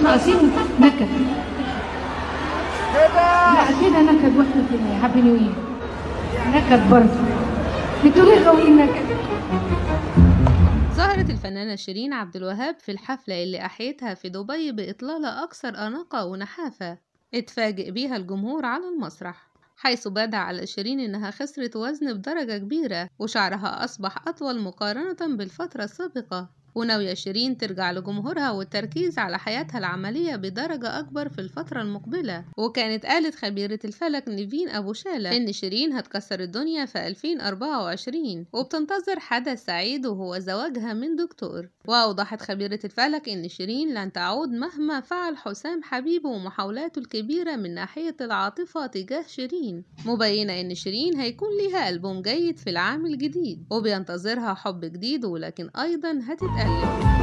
ناقصين نكد لا كده نكد واحنا في هابي نيو يير نكد برضه انتوا ليه غاويين نكد ظهرت الفنانة شيرين عبد الوهاب في الحفلة اللي أحيتها في دبي بإطلالة أكثر أناقة ونحافة اتفاجئ بيها الجمهور على المسرح حيث بدا على شيرين إنها خسرت وزن بدرجة كبيرة وشعرها أصبح أطول مقارنة بالفترة السابقة وناوية شيرين ترجع لجمهورها والتركيز على حياتها العملية بدرجة أكبر في الفترة المقبلة وكانت قالت خبيرة الفلك نيفين أبو شالة إن شيرين هتكسر الدنيا في 2024 وبتنتظر حدث سعيد وهو زواجها من دكتور وأوضحت خبيرة الفلك إن شيرين لن تعود مهما فعل حسام حبيب ومحاولاته الكبيرة من ناحية العاطفة تجاه شيرين مبينة إن شيرين هيكون ليها ألبوم جيد في العام الجديد وبينتظرها حب جديد ولكن أيضا هتتألم